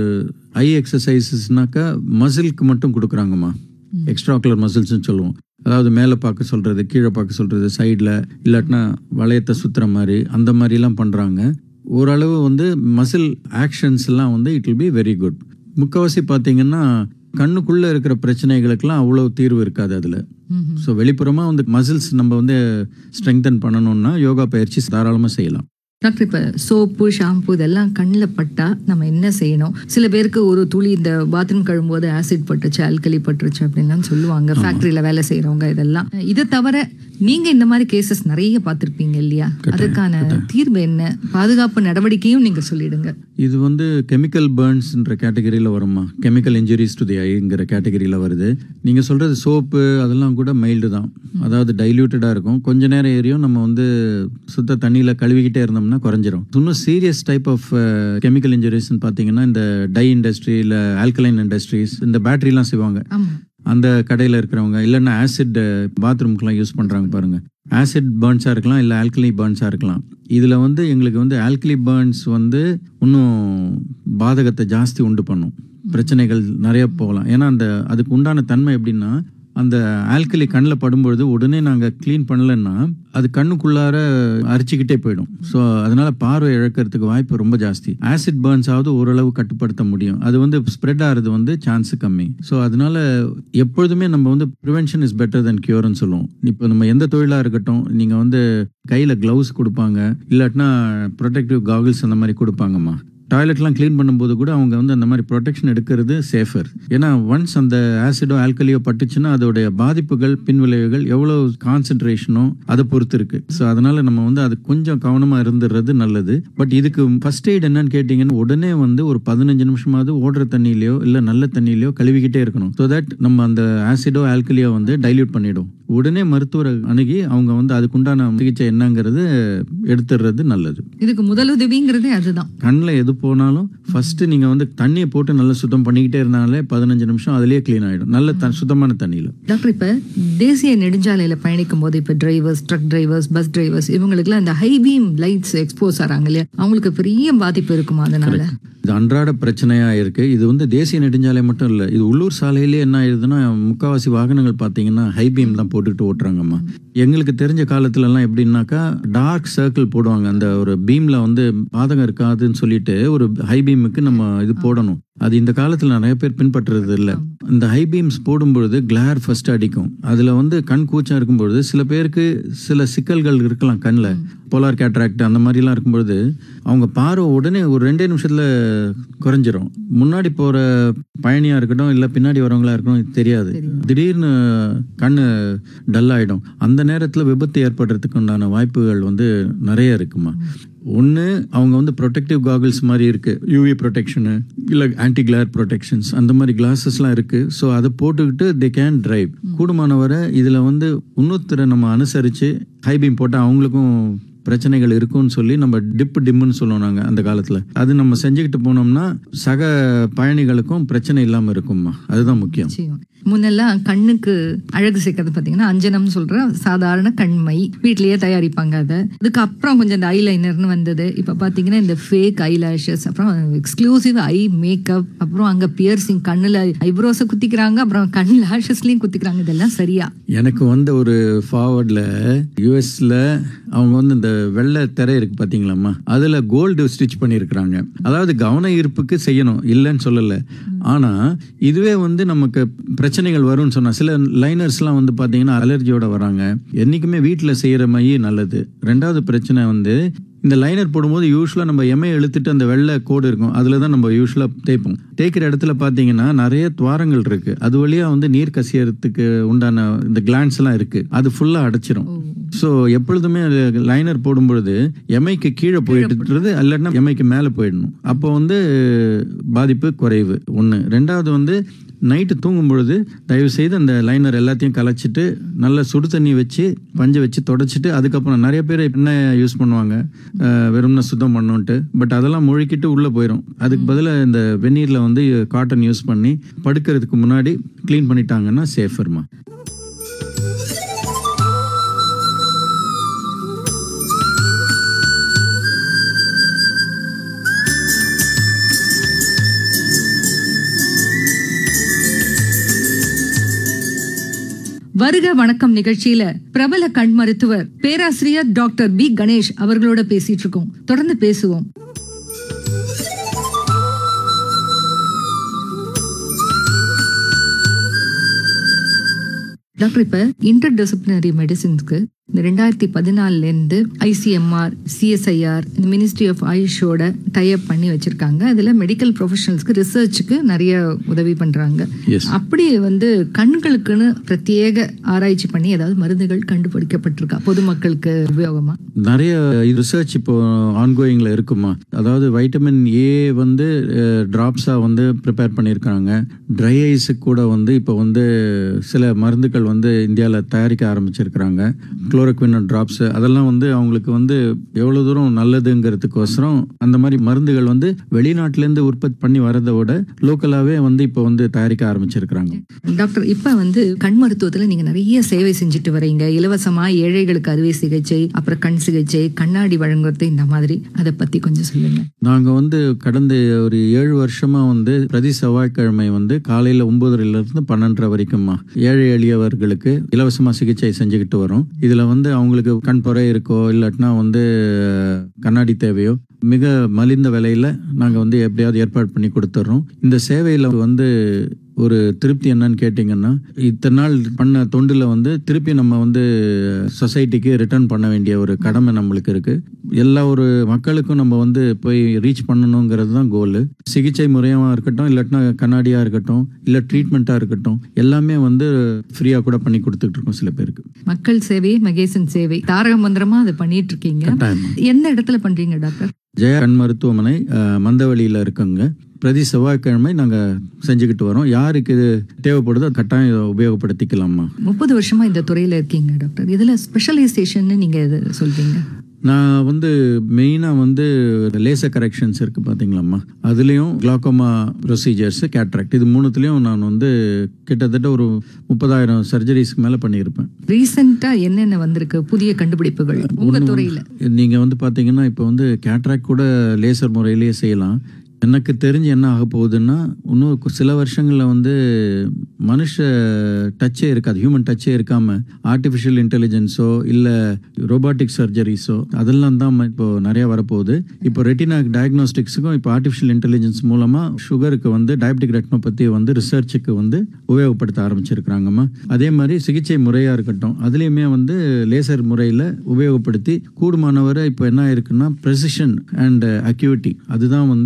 ஐ எக்ஸசைசஸ்னாக்கா மசிலுக்கு மட்டும் கொடுக்குறாங்கம்மா எக்ஸ்ட்ராக்குலர் மசில்ஸ்னு சொல்லுவோம் அதாவது மேலே பார்க்க சொல்கிறது கீழே பார்க்க சொல்கிறது சைடில் இல்லாட்டினா வளையத்தை சுற்றுற மாதிரி அந்த மாதிரிலாம் பண்ணுறாங்க ஓரளவு வந்து மசில் ஆக்ஷன்ஸ் எல்லாம் வந்து it will be very good முக்கவாசி பார்த்தீங்கன்னா கண்ணுக்குள்ளே இருக்கிற பிரச்சனைகளுக்கெல்லாம் அவ்வளோ தீர்வு இருக்காது அதில் ஸோ வெளிப்புறமாக வந்து மசில்ஸ் நம்ம வந்து ஸ்ட்ரெங்தன் பண்ணணும்னா யோகா பயிற்சி தாராளமாக செய்யலாம் டாக்டர் இப்ப சோப்பு ஷாம்பு இதெல்லாம் கண்ணில் பட்டா நம்ம என்ன செய்யணும் சில பேருக்கு ஒரு துளி இந்த பாத்ரூம் கழுவும்போது ஆசிட் பட்டுச்சு ஆல்கலி பட்டுருச்சு அப்படின்லாம் சொல்லுவாங்க ஃபேக்டரியில வேலை செய்யறவங்க இதெல்லாம் இதை தவிர நீங்க இந்த மாதிரி கேசஸ் நிறைய பார்த்திருப்பீங்க இல்லையா அதுக்கான தீர்வு என்ன பாதுகாப்பு நடவடிக்கையும் நீங்க சொல்லிடுங்க இது வந்து கெமிக்கல் பேர்ன்ஸ்ன்ற கேட்டகரியில் வருமா கெமிக்கல் இன்ஜுரிஸ் டு தி ஐங்கிற கேட்டகரியில் வருது நீங்கள் சொல்கிறது சோப்பு அதெல்லாம் கூட மைல்டு தான் அதாவது டைல்யூட்டடாக இருக்கும் கொஞ்ச நேரம் ஏறியும் நம்ம வந்து சுத்த தண்ணியில் கழுவிக்கிட்டே இருந்தோம்னா குறைஞ்சிரும் இன்னும் சீரியஸ் டைப் ஆஃப் கெமிக்கல் இன்ஜுரிஸ்ன்னு பார்த்தீங்கன்னா இந்த டை இண்டஸ்ட்ரி இல்லை ஆல்கலைன் இண்டஸ்ட்ரீஸ் இந்த பேட்டரிலாம் செய்வாங்க ஆமா அந்த கடையில் இருக்கிறவங்க இல்லைன்னா ஆசிட் பாத்ரூம்க்குலாம் யூஸ் பண்ணுறாங்க பாருங்க ஆசிட் பேர்ன்ஸாக இருக்கலாம் இல்லை ஆல்கலி பேர்ன்ஸாக இருக்கலாம் இதில் வந்து எங்களுக்கு வந்து ஆல்கலி பேர்ன்ஸ் வந்து இன்னும் பாதகத்தை ஜாஸ்தி உண்டு பண்ணும் பிரச்சனைகள் நிறைய போகலாம் ஏன்னா அந்த அதுக்கு உண்டான தன்மை எப்படின்னா அந்த ஆல்கலி கண்ணில் படும்பொழுது உடனே நாங்கள் க்ளீன் பண்ணலைன்னா அது கண்ணுக்குள்ளார அரிச்சிக்கிட்டே போயிடும் ஸோ அதனால பார்வை இழக்கிறதுக்கு வாய்ப்பு ரொம்ப ஜாஸ்தி ஆசிட் பேர்ன்ஸ் ஆவது ஓரளவு கட்டுப்படுத்த முடியும் அது வந்து ஸ்ப்ரெட் ஆகிறது வந்து சான்ஸ் கம்மி ஸோ அதனால எப்பொழுதுமே நம்ம வந்து ப்ரிவென்ஷன் இஸ் பெட்டர் தென் கியூர்னு சொல்லுவோம் இப்போ நம்ம எந்த தொழிலாக இருக்கட்டும் நீங்கள் வந்து கையில் க்ளவுஸ் கொடுப்பாங்க இல்லாட்டினா ப்ரொடெக்டிவ் காகிள்ஸ் அந்த மாதிரி கொடுப்பாங்கம்மா டாய்லெட்லாம் க்ளீன் பண்ணும்போது கூட அவங்க வந்து அந்த மாதிரி ப்ரொடெக்ஷன் எடுக்கிறது சேஃபர் ஏன்னா ஒன்ஸ் அந்த ஆசிடோ ஆல்கலியோ பட்டுச்சுன்னா அதோடைய பாதிப்புகள் பின்விளைவுகள் எவ்வளோ கான்சென்ட்ரேஷனோ அதை பொறுத்து இருக்கு ஸோ அதனால நம்ம வந்து அது கொஞ்சம் கவனமாக இருந்துடுறது நல்லது பட் இதுக்கு ஃபர்ஸ்ட் எய்ட் என்னன்னு கேட்டிங்கன்னா உடனே வந்து ஒரு பதினஞ்சு நிமிஷமாவது ஓடுற தண்ணியிலையோ இல்லை நல்ல தண்ணியிலையோ கழுவிக்கிட்டே இருக்கணும் ஸோ தட் நம்ம அந்த ஆசிடோ ஆல்கலியோ வந்து டைல்யூட் பண்ணிடும் உடனே மருத்துவரை அணுகி அவங்க வந்து அதுக்குண்டான சிகிச்சை என்னங்கிறது எடுத்துடுறது நல்லது இதுக்கு முதலுதவிங்கிறதே அதுதான் கண்ணில் எது போனாலும் ஃபர்ஸ்ட் நீங்க வந்து தண்ணியை போட்டு நல்லா சுத்தம் பண்ணிக்கிட்டே இருந்தாலே பதினஞ்சு நிமிஷம் அதுலயே க்ளீன் ஆயிடும் நல்ல த சுத்தமான தண்ணியில டாக்டர் இப்ப தேசிய நெடுஞ்சாலையில பயணிக்கும் போது இப்ப drivers truck drivers bus drivers இவங்களுக்குலாம் இந்த ஹை பீம் லைட்ஸ் எக்ஸ்போஸ் ஆறாங்க இல்லையா அவங்களுக்கு பெரிய பாதிப்பு இருக்குமா அதனால இது அன்றாட பிரச்சனையா இருக்கு இது வந்து தேசிய நெடுஞ்சாலை மட்டும் இல்லை இது உள்ளூர் சாலையிலே என்ன ஆயிடுதுன்னா முக்காவாசி வாகனங்கள் பார்த்தீங்கன்னா ஹை பீம் தான் போட்டுக்கிட்டு ஓட்டுறாங்கம்மா எங்களுக்கு தெரிஞ்ச காலத்துல எல்லாம் எப்படின்னாக்கா டார்க் சர்க்கிள் போடுவாங்க அந்த ஒரு பீம்ல வந்து பாதகம் இருக்காதுன்னு சொல்லிட்டு ஒரு ஹை பீமுக்கு நம்ம இது போடணும் அது இந்த காலத்துல நிறைய பேர் பின்பற்றுறது இல்லை இந்த ஹை பீம்ஸ் போடும்பொழுது கிளார் ஃபர்ஸ்ட் அடிக்கும் அதுல வந்து கண் கூச்சம் இருக்கும்பொழுது சில பேருக்கு சில சிக்கல்கள் இருக்கலாம் கண்ணில் போலார் கேட்ராக்ட் அந்த மாதிரிலாம் இருக்கும்பொழுது அவங்க பார்வை உடனே ஒரு ரெண்டே நிமிஷத்துல குறைஞ்சிரும் முன்னாடி போகிற பயணியாக இருக்கட்டும் இல்லை பின்னாடி வரவங்களா இருக்கட்டும் இது தெரியாது திடீர்னு கண்ணு டல் ஆகிடும் அந்த நேரத்தில் விபத்து ஏற்படுறதுக்கு உண்டான வாய்ப்புகள் வந்து நிறைய இருக்குமா ஒன்று அவங்க வந்து ப்ரொடெக்டிவ் காகிள்ஸ் மாதிரி இருக்குது யூவி ப்ரொடெக்ஷனு இல்லை ஆன்டி கிளேர் ப்ரொடெக்ஷன்ஸ் அந்த மாதிரி கிளாஸஸ்லாம் இருக்குது ஸோ அதை போட்டுக்கிட்டு தே கேன் டிரைவ் கூடுமானவரை இதில் வந்து இன்னொருத்தரை நம்ம அனுசரித்து ஹைபீம் போட்டால் அவங்களுக்கும் பிரச்சனைகள் இருக்கும்னு சொல்லி நம்ம டிப் டிம்முன்னு சொல்லுவோம் நாங்கள் அந்த காலத்தில் அது நம்ம செஞ்சுக்கிட்டு போனோம்னா சக பயணிகளுக்கும் பிரச்சனை இல்லாமல் இருக்கும்மா அதுதான் முக்கியம் நிச்சயம் முன்னெல்லாம் கண்ணுக்கு அழகு சேர்க்கறது பார்த்தீங்கன்னா அஞ்சனம் சொல்ற சாதாரண கண்மை வீட்லயே தயாரிப்பாங்க அதை அதுக்கப்புறம் கொஞ்சம் இந்த ஐலைனர்னு வந்தது இப்போ பார்த்தீங்கன்னா இந்த ஃபேக் ஐலாஷஸ் அப்புறம் எக்ஸ்க்ளூசிவ் ஐ மேக்கப் அப்புறம் அங்கே பியர்சிங் கண்ணில் ஐப்ரோஸை குத்திக்கிறாங்க அப்புறம் கண் லேஷஸ்லையும் குத்திக்கிறாங்க இதெல்லாம் சரியா எனக்கு வந்து ஒரு ஃபார்வர்டில் யூஎஸில் அவங்க வந்து இந்த வெள்ளை திரை இருக்கு பார்த்தீங்களாம்மா அதில் கோல்டு ஸ்டிச் பண்ணியிருக்கிறாங்க அதாவது கவன ஈர்ப்புக்கு செய்யணும் இல்லைன்னு சொல்லலை ஆனால் இதுவே வந்து நமக்கு பிரச்சனைகள் வரும்னு சொன்னால் சில லைனர்ஸ்லாம் வந்து பார்த்தீங்கன்னா அலர்ஜியோட வராங்க என்றைக்குமே வீட்டில் செய்கிற மை நல்லது ரெண்டாவது பிரச்சனை வந்து இந்த லைனர் போடும்போது யூஸ்வலாக நம்ம எம்ஐ இழுத்துட்டு அந்த வெள்ளை கோடு இருக்கும் அதில் தான் நம்ம யூஸ்வலாக தேய்ப்போம் தேய்க்கிற இடத்துல பார்த்தீங்கன்னா நிறைய துவாரங்கள் இருக்குது அது வழியாக வந்து நீர் கசியறதுக்கு உண்டான இந்த கிளான்ஸ் எல்லாம் இருக்குது அது ஃபுல்லாக அடைச்சிரும் ஸோ எப்பொழுதுமே லைனர் போடும்பொழுது எம்ஐக்கு கீழே போயிட்டுறது இல்லாட்டினா எம்ஐக்கு மேலே போயிடணும் அப்போ வந்து பாதிப்பு குறைவு ஒன்று ரெண்டாவது வந்து நைட்டு தூங்கும் பொழுது தயவு செய்து அந்த லைனர் எல்லாத்தையும் கலைச்சிட்டு நல்ல சுடு தண்ணி வச்சு பஞ்சை வச்சு தொடச்சிட்டு அதுக்கப்புறம் நிறைய பேர் என்ன யூஸ் பண்ணுவாங்க அஹ், வெறும்னா சுத்தம் பண்ணோன்ட்டு பட் அதெல்லாம் முழுக்கிட்டு உள்ளே போயிடும் அதுக்கு பதிலாக இந்த வெந்நீரில் வந்து காட்டன் யூஸ் பண்ணி படுக்கிறதுக்கு முன்னாடி க்ளீன் பண்ணிட்டாங்கன்னா சேஃபர்மா வருக வணக்கம் நிகழ்ச்சியில பிரபல கண் மருத்துவர் பேராசிரியர் டாக்டர் பி கணேஷ் அவர்களோட பேசிட்டு இருக்கோம் தொடர்ந்து பேசுவோம் டாக்டர் இப்ப இன்டர் டிசிப்ளினரி மெடிசின்ஸ்க்கு இந்த ரெண்டாயிரத்தி பதினாலுல இருந்து ஐசிஎம்ஆர் சிஎஸ்ஐஆர் இந்த மினிஸ்ட்ரி ஆஃப் ஆயுஷோட டைப் பண்ணி வச்சிருக்காங்க அதுல மெடிக்கல் ப்ரொஃபஷனல்ஸ்க்கு ரிசர்ச்சுக்கு நிறைய உதவி பண்றாங்க எஸ் அப்படி வந்து கண்களுக்குன்னு பிரத்யேக ஆராய்ச்சி பண்ணி ஏதாவது மருந்துகள் கண்டுபிடிக்கப்பட்டிருக்கா பொதுமக்களுக்கு உபயோகமா நிறைய ரிசர்ச் இப்போ ஆன்கோயிங்கில் இருக்குமா அதாவது வைட்டமின் ஏ வந்து ட்ராப்ஸாக வந்து ப்ரிப்பேர் பண்ணியிருக்காங்க ட்ரை ஐஸுக்கு கூட வந்து இப்போ வந்து சில மருந்துகள் வந்து இந்தியாவில் தயாரிக்க ஆரம்பிச்சிருக்கிறாங்க குளோரோக்வின் ட்ராப்ஸ் அதெல்லாம் வந்து அவங்களுக்கு வந்து எவ்வளோ தூரம் நல்லதுங்கிறதுக்கோசரம் அந்த மாதிரி மருந்துகள் வந்து வெளிநாட்டிலேருந்து உற்பத்தி பண்ணி வரதை விட லோக்கலாகவே வந்து இப்போ வந்து தயாரிக்க ஆரம்பிச்சிருக்கிறாங்க டாக்டர் இப்ப வந்து கண் மருத்துவத்துல நீங்க நிறைய சேவை செஞ்சுட்டு வரீங்க இலவசமா ஏழைகளுக்கு அறுவை சிகிச்சை அப்புறம் கண் சிகிச்சை கண்ணாடி வழங்குறது இந்த மாதிரி அதை பத்தி கொஞ்சம் சொல்லுங்க நாங்கள் வந்து கடந்த ஒரு ஏழு வருஷமாக வந்து பிரதி செவ்வாய்க்கிழமை வந்து காலையில் ஒன்பதுலேருந்து பன்னெண்டரை வரைக்கும்மா ஏழை எளியவர்களுக்கு இலவசமாக சிகிச்சை செஞ்சுக்கிட்டு வரோம் இதில் வந்து அவங்களுக்கு கண் புறை இருக்கோ இல்லாட்டினா வந்து கண்ணாடி தேவையோ மிக மலிந்த விலையில் நாங்கள் வந்து எப்படியாவது ஏற்பாடு பண்ணி கொடுத்துட்றோம் இந்த சேவையில் வந்து ஒரு திருப்தி என்னன்னு கேட்டிங்கன்னா இத்தனை நாள் பண்ண தொண்டில் வந்து திருப்பி நம்ம வந்து சொசைட்டிக்கு ரிட்டர்ன் பண்ண வேண்டிய ஒரு கடமை நம்மளுக்கு இருக்குது எல்லா ஒரு மக்களுக்கும் நம்ம வந்து போய் ரீச் பண்ணணுங்கிறது தான் கோலு சிகிச்சை முறையாக இருக்கட்டும் இல்லாட்டினா கண்ணாடியாக இருக்கட்டும் இல்லை ட்ரீட்மெண்ட்டாக இருக்கட்டும் எல்லாமே வந்து ஃப்ரீயாக கூட பண்ணி கொடுத்துட்டு இருக்கோம் சில பேருக்கு மக்கள் சேவை மகேசன் சேவை தாரக மந்திரமா அதை பண்ணிட்டு இருக்கீங்க கட்டாயமா எந்த இடத்துல பண்றீங்க டாக்டர் ஜெயா கண் மருத்துவமனை அஹ், மந்தவெளியில் இருக்குங்க பிரதி செவ்வாய்க்கிழமை நாங்கள் செஞ்சுக்கிட்டு வரோம் யாருக்கு இது தேவைப்படுதோ அது கட்டாயம் இதை உபயோகப்படுத்திக்கலாமா முப்பது வருஷமா இந்த துறையில இருக்கீங்க டாக்டர் இதுல ஸ்பெஷலைசேஷன் நீங்க எது சொல்றீங்க நான் வந்து மெயினாக வந்து லேசர் கரெக்ஷன்ஸ் இருக்குது பார்த்தீங்களாம்மா அதுலேயும் குளாக்கோமா ப்ரொசீஜர்ஸ் கேட்ராக்ட் இது மூணுத்துலேயும் நான் வந்து கிட்டத்தட்ட ஒரு முப்பதாயிரம் சர்ஜரிஸ்க்கு மேலே பண்ணியிருப்பேன் ரீசெண்டா என்னென்ன வந்திருக்கு புதிய கண்டுபிடிப்புகள் உங்க துறையில நீங்கள் வந்து பார்த்தீங்கன்னா இப்போ வந்து கேட்ராக்ட் கூட லேசர் முறையிலேயே செய்யலாம் எனக்கு தெரிஞ்சு என்ன ஆக போகுதுன்னா இன்னும் கு- சில வருஷங்களில் வந்து மனுஷ டச்சே இருக்காது ஹியூமன் டச்சே இருக்காமல் ஆர்டிஃபிஷியல் இன்டெலிஜென்ஸோ இல்லை ரோபாட்டிக் சர்ஜரிஸோ அதெல்லாம் தான் ம- இப்போ நிறைய வரப்போகுது இப்போ ரெட்டினா டயக்னோஸ்டிக்ஸுக்கும் இப்போ ஆர்டிஃபிஷியல் இன்டெலிஜென்ஸ் மூலமாக சுகருக்கு வந்து டயபெட்டிக் ரெட்டினோபதி வந்து ரிசர்ச்சுக்கு வந்து உபயோகப்படுத்த ஆரம்பிச்சிருக்கிறாங்கம்மா அதே மாதிரி சிகிச்சை முறையாக இருக்கட்டும் அதுலேயுமே வந்து லேசர் முறையில் உபயோகப்படுத்தி கூடுமானவரை இப்போ என்ன இருக்குன்னா ப்ரெசிஷன் அண்ட் அக்யூட்டி அதுதான் வந்து நம்ம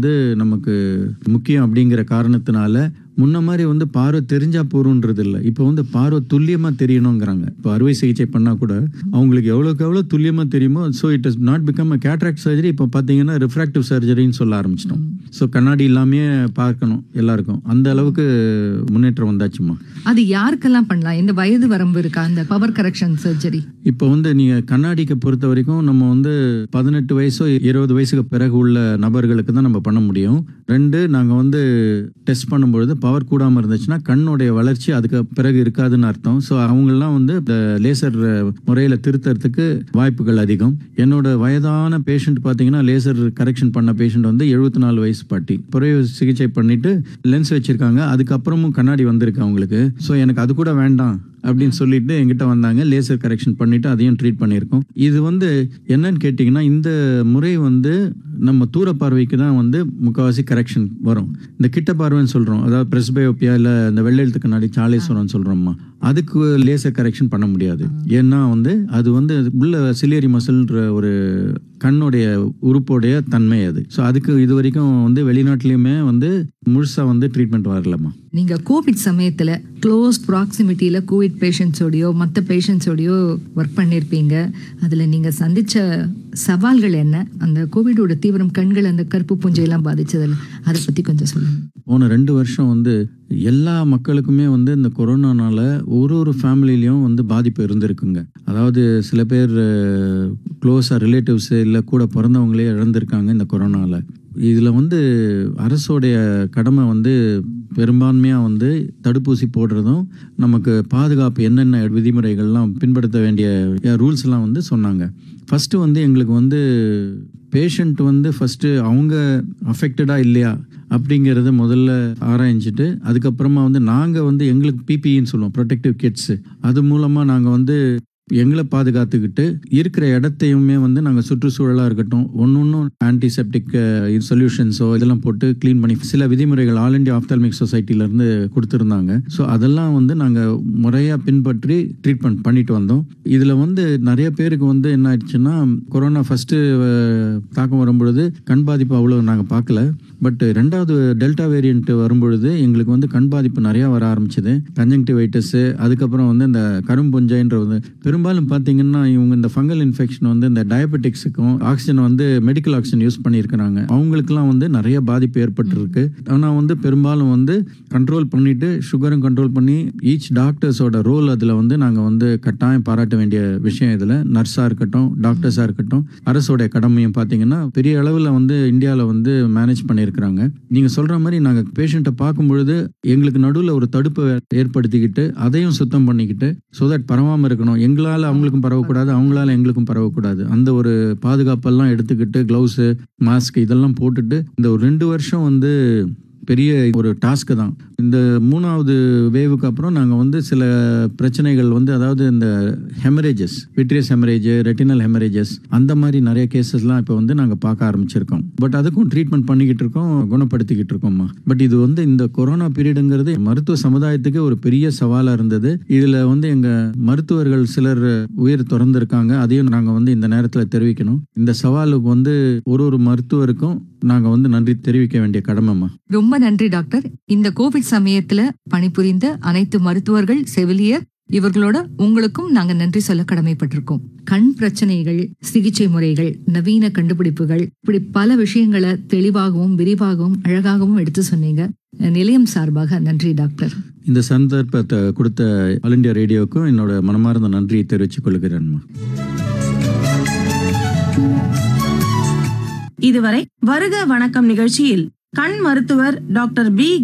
நமக்கு முக்கியம் அப்படிங்கிற காரணத்தினால முன்ன மாதிரி வந்து பார்வை தெரிஞ்சா போறோன்றது இல்லை இப்போ வந்து பார்வை துல்லியமா தெரியணுங்கிறாங்க இப்போ அறுவை சிகிச்சை பண்ணா கூட அவங்களுக்கு எவ்வளோக்கு எவ்வளோ துல்லியமா தெரியுமோ so it is not become a cataract surgery இப்போ பார்த்தீங்கன்னா ரிஃப்ராக்டிவ் சர்ஜரின்னு சொல்ல ஆரம்பிச்சிட்டோம் ஸோ கண்ணாடி இல்லாமே பார்க்கணும் எல்லாருக்கும் அந்த அளவுக்கு முன்னேற்றம் வந்தாச்சுமா அது யாருக்கெல்லாம் பண்ணலாம் எந்த வயது வரம்பு இருக்கா அந்த பவர் கரெக்ஷன் சர்ஜரி இப்போ வந்து நீங்க கண்ணாடிக்கு பொறுத்த வரைக்கும் நம்ம வந்து பதினெட்டு வயசோ இருபது வயசுக்கு பிறகு உள்ள நபர்களுக்கு தான் நம்ம பண்ண முடியும் ரெண்டு நாங்க வந்து டெஸ்ட் பண்ணும்பொழுது பவர் கூடாம இருந்துச்சுன்னா கண்ணுடைய வளர்ச்சி அதுக்கு பிறகு இருக்காதுன்னு அர்த்தம் ஸோ அவங்கெல்லாம் வந்து இந்த லேசர் முறையில திருத்தறதுக்கு வாய்ப்புகள் அதிகம் என்னோட வயதான பேஷண்ட் பார்த்தீங்கன்னா லேசர் கரெக்ஷன் பண்ண பேஷண்ட் வந்து எழுபத்தி நாலு வயசு பாட்டி புறை சிகிச்சை பண்ணிட்டு லென்ஸ் வச்சிருக்காங்க அதுக்கப்புறமும் கண்ணாடி வந்திருக்கு அவங்களுக்கு ஸோ எனக்கு அது கூட வேண்டாம் அப்படின்னு சொல்லிட்டு எங்கிட்ட வந்தாங்க லேசர் கரெக்ஷன் பண்ணிட்டு அதையும் ட்ரீட் பண்ணியிருக்கோம் இது வந்து என்னன்னு கேட்டிங்கன்னா இந்த முறை வந்து நம்ம தூர பார்வைக்கு தான் வந்து முக்கால்வாசி கரெக்ஷன் வரும் இந்த கிட்ட பார்வைன்னு சொல்கிறோம் அதாவது பிரஸ்பயோப்பியா இல்லை இந்த வெள்ளெழுத்து கண்ணாடி சாலேஸ்வரம் சொல்கிறோம்மா அதுக்கு லேசர் கரெக்ஷன் பண்ண முடியாது ஏன்னா வந்து அது வந்து உள்ள சிலியரி மசில்ன்ற ஒரு கண்ணுடைய உறுப்புடைய தன்மை அது ஸோ அதுக்கு இது வரைக்கும் வந்து வெளிநாட்டிலையுமே வந்து முழுசா வந்து ட்ரீட்மெண்ட் வரலம்மா நீங்க கோவிட் சமயத்துல க்ளோஸ் ப்ராக்சிமிட்டியில கோவிட் பேஷண்ட்ஸோடயோ மற்ற பேஷண்ட்ஸோடயோ ஒர்க் பண்ணியிருப்பீங்க அதுல நீங்க சந்திச்ச சவால்கள் என்ன அந்த கோவிடோட தீவிரம் கண்கள் அந்த கருப்பு பூஞ்சையெல்லாம் பாதிச்சதில்ல அதை பத்தி கொஞ்சம் சொல்லுங்க போன ரெண்டு வருஷம் வந்து எல்லா மக்களுக்குமே வந்து இந்த கொரோனானால ஒரு ஒரு ஃபேமிலிலையும் வந்து பாதிப்பு இருந்திருக்குங்க அதாவது சில பேர் க்ளோஸாக ரிலேட்டிவ்ஸு இல்லை கூட பிறந்தவங்களே இழந்திருக்காங்க இந்த கொரோனாவில் இதில் வந்து அரசோடைய கடமை வந்து பெரும்பான்மையாக வந்து தடுப்பூசி போடுறதும் நமக்கு பாதுகாப்பு என்னென்ன விதிமுறைகள்லாம் பின்படுத்த வேண்டிய ரூல்ஸ்லாம் வந்து சொன்னாங்க ஃபஸ்ட்டு வந்து எங்களுக்கு வந்து பேஷண்ட் வந்து ஃபஸ்ட்டு அவங்க அஃபெக்டடாக இல்லையா அப்படிங்கிறத முதல்ல ஆராய்ஞ்சிட்டு அதுக்கப்புறமா வந்து நாங்கள் வந்து எங்களுக்கு பிபிஇன்னு சொல்லுவோம் ப்ரொடெக்டிவ் கிட்ஸு அது மூலமாக நாங்கள் வந்து எங்களை பாதுகாத்துக்கிட்டு இருக்கிற இடத்தையுமே வந்து நாங்கள் சுற்றுச்சூழலாக இருக்கட்டும் ஒன்று ஒன்றும் ஆன்டிசெப்டிக் சொல்யூஷன்ஸோ இதெல்லாம் போட்டு க்ளீன் பண்ணி சில விதிமுறைகள் ஆல் இண்டியா ஆப்தல்மிக் சொசைட்டிலேருந்து கொடுத்துருந்தாங்க ஸோ அதெல்லாம் வந்து நாங்கள் முறையாக பின்பற்றி ட்ரீட்மெண்ட் பண்ணிட்டு வந்தோம் இதில் வந்து நிறைய பேருக்கு வந்து என்ன ஆயிடுச்சுன்னா கொரோனா ஃபஸ்ட்டு தாக்கம் வரும்பொழுது கண் பாதிப்பு அவ்வளோ நாங்கள் பார்க்கல பட் ரெண்டாவது டெல்டா வேரியண்ட் வரும்பொழுது எங்களுக்கு வந்து கண் பாதிப்பு நிறையா வர ஆரம்பிச்சது கன்ஜங்டிவைட்டஸு அதுக்கப்புறம் வந்து இந்த கரும்புஞ்சைன்றது பெரும்பாலும் பார்த்தீங்கன்னா இவங்க இந்த ஃபங்கல் இன்ஃபெக்ஷன் வந்து இந்த டயபெட்டிக்ஸுக்கும் ஆக்சிஜன் வந்து மெடிக்கல் ஆக்சிஜன் யூஸ் பண்ணியிருக்கிறாங்க அவங்களுக்குலாம் வந்து நிறைய பாதிப்பு ஏற்பட்டிருக்கு ஆனால் வந்து பெரும்பாலும் வந்து கண்ட்ரோல் பண்ணிட்டு சுகரும் கண்ட்ரோல் பண்ணி ஈச் டாக்டர்ஸோட ரோல் அதில் வந்து நாங்கள் வந்து கட்டாயம் பாராட்ட வேண்டிய விஷயம் இதில் நர்ஸாக இருக்கட்டும் டாக்டர்ஸாக இருக்கட்டும் அரசோடைய கடமையும் பார்த்தீங்கன்னா பெரிய அளவில் வந்து இந்தியாவில் வந்து மேனேஜ் பண்ணியிருக்கிறாங்க நீங்கள் சொல்கிற மாதிரி நாங்கள் பேஷண்ட்டை பார்க்கும் பொழுது எங்களுக்கு நடுவில் ஒரு தடுப்பை ஏற்படுத்திக்கிட்டு அதையும் சுத்தம் பண்ணிக்கிட்டு ஸோ தட் பரவாமல் இருக்கணும் எங்களால் அவங்களுக்கும் பரவக்கூடாது அவங்களால எங்களுக்கும் பரவக்கூடாது அந்த ஒரு பாதுகாப்பெல்லாம் எடுத்துக்கிட்டு க்ளவுஸு மாஸ்க் இதெல்லாம் போட்டுட்டு இந்த ஒரு ரெண்டு வருஷம் வந்து பெரிய ஒரு டாஸ்க்கு தான் இந்த மூணாவது வேவுக்கு அப்புறம் நாங்கள் வந்து சில பிரச்சனைகள் வந்து அதாவது இந்த haemorrhages vitreous haemorrhage retinal haemorrhages அந்த மாதிரி நிறைய கேசஸ்லாம் இப்போ வந்து நாங்கள் பார்க்க ஆரம்பிச்சிருக்கோம் பட் அதுக்கும் ட்ரீட்மெண்ட் பண்ணிக்கிட்டு இருக்கோம் குணப்படுத்திக்கிட்டு இருக்கோம்மா பட் இது வந்து இந்த கொரோனா பீரியடுங்கிறது மருத்துவ சமுதாயத்துக்கு ஒரு பெரிய சவாலாக இருந்தது இதில் வந்து எங்கள் மருத்துவர்கள் சிலர் உயிர் திறந்திருக்காங்க அதையும் நாங்கள் வந்து இந்த நேரத்தில் தெரிவிக்கணும் இந்த சவாலுக்கு வந்து ஒரு ஒரு மருத்துவருக்கும் நாங்கள் வந்து நன்றி தெரிவிக்க வேண்டிய கடமைம்மா ரொம்ப நன்றி டாக்டர் இந்த கோவிட் சமயத்துல பணிபுரிந்த அனைத்து மருத்துவர்கள் செவிலியர் இவர்களோட உங்களுக்கும் நாங்க நன்றி சொல்ல கடமைப்பட்டிருக்கோம் கண் பிரச்சனைகள் சிகிச்சை முறைகள் நவீன கண்டுபிடிப்புகள் இப்படி பல விஷயங்களை தெளிவாகவும் விரிவாகவும் அழகாகவும் எடுத்து சொன்னீங்க நிலையம் சார்பாக நன்றி டாக்டர் இந்த சந்தர்ப்பத்தை கொடுத்த ஆல் இண்டியா ரேடியோவுக்கும் என்னோட மனமார்ந்த நன்றியை தெரிவித்துக் கொள்கிறேன்மா இதுவரை வருக வணக்கம் நிகழ்ச்சியில் கண் மருத்துவர் டாக்டர் பி